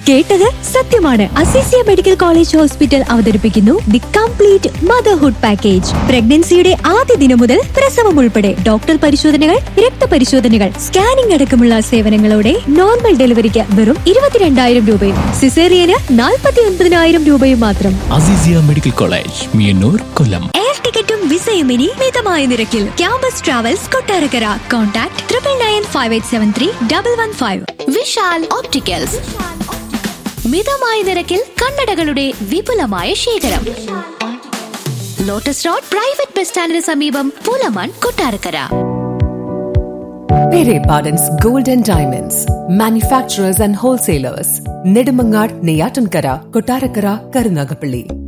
കേട്ടത് സത്യമാണ് Azeezia medical college hospital അവതരിപ്പിക്കുന്നു ദി കംപ്ലീറ്റ് മദർഹുഡ് പാക്കേജ് പ്രഗ്നൻസിയുടെ ആദ്യ ദിനം മുതൽ പ്രസവം ഉൾപ്പെടെ ഡോക്ടർ പരിശോധനകൾ രക്തപരിശോധനകൾ സ്കാനിംഗ് അടക്കമുള്ള സേവനങ്ങളോടെ നോർമൽ ഡെലിവറിക്ക് വെറും ഇരുപത്തിരണ്ടായിരം രൂപയും സിസേറിയന് നാൽപ്പത്തി ഒൻപതിനായിരം രൂപയും മാത്രം Azeezia medical college Meeyannoor Kollam air ടിക്കറ്റും വിസയും ഇനി മിതമായ നിരക്കിൽ campus travels Kottarakkara contact triple nine five eight seven three double one five Vishal opticals മിതമായ നിരക്കിൽ കണ്ണടകളുടെ വിപുലമായ ശേഖരം ലോട്ടസ് റോഡ് പ്രൈവറ്റ് ബസ് സ്റ്റാൻഡിന് സമീപം Pulamon Kottarakkara Pere Pardon's Gold and Diamonds, manufacturers and wholesalers, Nedimangar, Neyatankara, Kotarakara, Karunagapalli.